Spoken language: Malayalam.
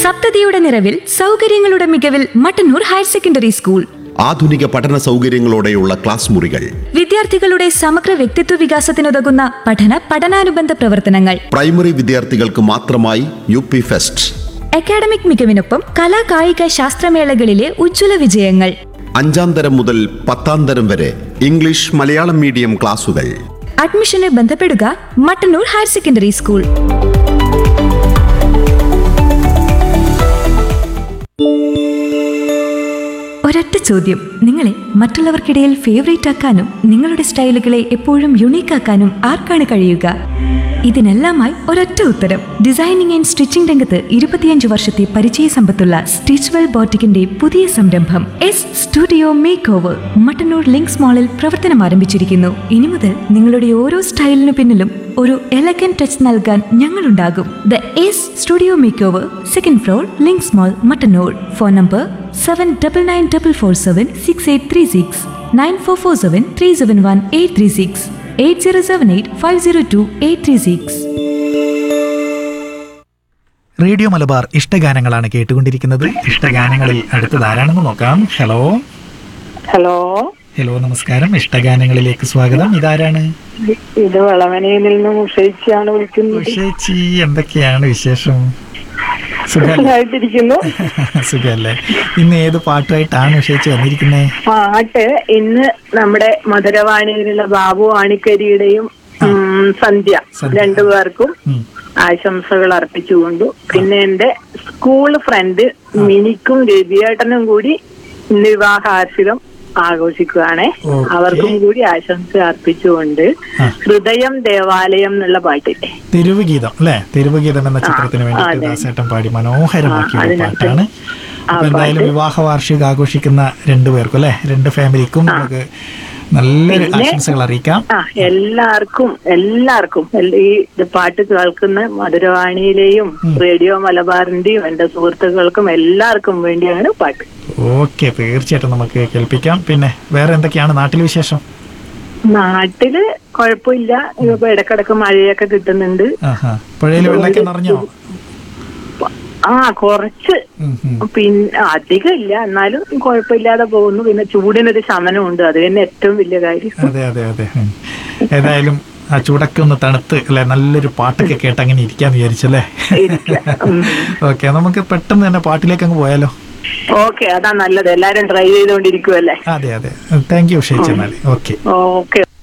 സപ്തതിയുടെ നിറവിൽ സൗകര്യങ്ങളുടെ മികവിൽ മട്ടന്നൂർ ഹയർ സെക്കൻഡറി സ്കൂൾ ആധുനിക പഠന സൗകര്യങ്ങളോടെയുള്ള ക്ലാസ് മുറികൾ വിദ്യാർത്ഥികളുടെ സമഗ്ര വ്യക്തിത്വ വികാസത്തിനുതകുന്ന പഠന പഠനാനുബന്ധ പ്രവർത്തനങ്ങൾ പ്രൈമറി വിദ്യാർത്ഥികൾക്ക് മാത്രമായി യു പി ഫെസ്റ്റ് അക്കാഡമിക് മികവിനൊപ്പം കലാ കായിക ശാസ്ത്രമേളകളിലെ ഉജ്ജ്വല വിജയങ്ങൾ അഞ്ചാം തരം മുതൽ പത്താം തരം വരെ ഇംഗ്ലീഷ് മലയാളം മീഡിയം ക്ലാസുകൾ അഡ്മിഷന് ബന്ധപ്പെടുക മട്ടന്നൂർ ഹയർ സെക്കൻഡറി സ്കൂൾ ഒരൊറ്റ ചോദ്യം നിങ്ങളെ മറ്റുള്ളവർക്കിടയിൽ ഫേവറേറ്റ് ആക്കാനും നിങ്ങളുടെ സ്റ്റൈലുകളെ എപ്പോഴും യുണീക്ക് ആക്കാനും ആർക്കാണ് കഴിയുക ഇതിനെല്ലാമായി ഒരൊറ്റ ഉത്തരം ഡിസൈനിങ് ആൻഡ് സ്റ്റിച്ചിംഗ് രംഗത്ത് ഇരുപത്തിയഞ്ച് വർഷത്തെ പരിചയ സമ്പത്തുള്ള സ്റ്റിച്ച്വെൽ ബോട്ടിക്കിന്റെ പുതിയ സംരംഭം S studio make over Mattannur Links മാളിൽ പ്രവർത്തനം ആരംഭിച്ചിരിക്കുന്നു ഇനി മുതൽ നിങ്ങളുടെ ഓരോ സ്റ്റൈലിനു പിന്നിലും ഒരു എലഗൻ ടച്ച് നൽകാൻ ഞങ്ങളുണ്ടാകും the S studio make over second floor Links mall Mattannur phone number seven double nine double four seven six eight three six nine four four seven three seven one eight three six eight zero seven eight five zero two eight three six radio Malabar ഇഷ്ടഗാനങ്ങളാണ് കേട്ടുകൊണ്ടിരിക്കുന്നത് ഇഷ്ടഗാനങ്ങളിൽ അടുത്തത് ആരാണെന്ന് നോക്കാം ഹലോ ഹലോ ഹലോ നമസ്കാരം ഇഷ്ടഗാനങ്ങളിലേക്ക് സ്വാഗതം ഇതാരാണ് ഇത് വളവനയിൽ നിന്നും ഉഷയിച്ചാണ് വിളിക്കുന്നത് ഉഷേച്ചി എന്തൊക്കെയാണ് വിശേഷം സുഖല്ലേ സുഖമായിട്ടിരിക്കുന്നു സുഖല്ലേ ഇന്ന് ഏത് പാട്ടുമായിട്ടാണ് ഉഷേച്ചി വന്നിരിക്കുന്നത് പാട്ട് ഇന്ന് നമ്മുടെ മധുരവാണിയിലുള്ള ബാബു ആണിക്കരിയുടെയും ഉം, സന്ധ്യ സന്ധ്യ. രണ്ടുപേർക്കും ഉം. ആശംസകൾ അർപ്പിച്ചുകൊണ്ടു പിന്നെ എന്റെ സ്കൂൾ ഫ്രണ്ട് മിനിക്കും രവിയേട്ടനും കൂടി ഇന്ന് വിവാഹാർഷികം ആഘോഷിക്കുകയാണേ ഓക്കേ. അവർക്കും കൂടി ആശംസ അർപ്പിച്ചുകൊണ്ട് ആ. ഹൃദയം ദേവാലയം എന്നുള്ള പാട്ടില്ലേ തെരുവ് ഗീതം അല്ലേ തെരുവ് ഗീതം എന്ന ചിത്രത്തിന് വേണ്ടിയിട്ട് അതെ. ദാസേട്ടൻ പാടി മനോഹരമാക്കിയ ആ, ഒരു അതിനകത്ത് പാട്ടാണ് ആ അപ്പൊ എന്തായാലും പാട്ട്. വിവാഹ വാർഷികം ആഘോഷിക്കുന്ന രണ്ടു പേർക്കും അല്ലെ രണ്ട് ഫാമിലിക്കും നമുക്ക് നല്ലൊരു പിന്നെ- ആശംസകൾ അറിയിക്കാം ആ എല്ലാവർക്കും എല്ലാവർക്കും എല്ല- ഈ ഇത് പാട്ട് കേൾക്കുന്ന മധുരവാണിയിലെയും റേഡിയോ മലബാറിന്റെയും എന്റെ സുഹൃത്തുക്കൾക്കും എല്ലാവർക്കും വേണ്ടിയാണ് പാട്ട് ഓക്കെ തീർച്ചയായിട്ടും നമുക്ക് കേൾപ്പിക്കാം പിന്നെ വേറെ എന്തൊക്കെയാണ് നാട്ടിൽ വിശേഷം നാട്ടില് കുഴപ്പമില്ല ഇപ്പൊ ഇടക്കിടക്ക് മഴയൊക്കെ കിട്ടുന്നുണ്ട് ആഹാ പുഴയിൽ വെള്ളമൊക്കെ നിറഞ്ഞോ ആ കുറച്ച് ഉം, ഉം. പിന്നെ അധികം ഇല്ല എന്നാലും കുഴപ്പമില്ലാതെ പോകുന്നു പിന്നെ ചൂടിനൊരു ശമനമുണ്ട് അത് തന്നെ ഏറ്റവും വലിയ കാര്യം അതെ അതെ അതെ ഉം. ഏതായാലും ആ ചൂടൊക്കെ ഒന്ന് തണുത്ത് അല്ലെ നല്ലൊരു പാട്ടൊക്കെ കേട്ട് അങ്ങനെ ഇരിക്കാന്ന് വിചാരിച്ചല്ലേ ഇരിക്കാം. ഉം. ഓക്കെ നമുക്ക് പെട്ടെന്ന് തന്നെ പാട്ടിലേക്ക് അങ്ങ് പോയാലോ ഓക്കെ അതാ നല്ലത് എല്ലാരും ട്രൈ ചെയ്തുകൊണ്ടിരിക്കുവല്ലേ അതെ അതെ താങ്ക് യു ഷേച്ച് എന്നാൽ ഓക്കെ ഓക്കെ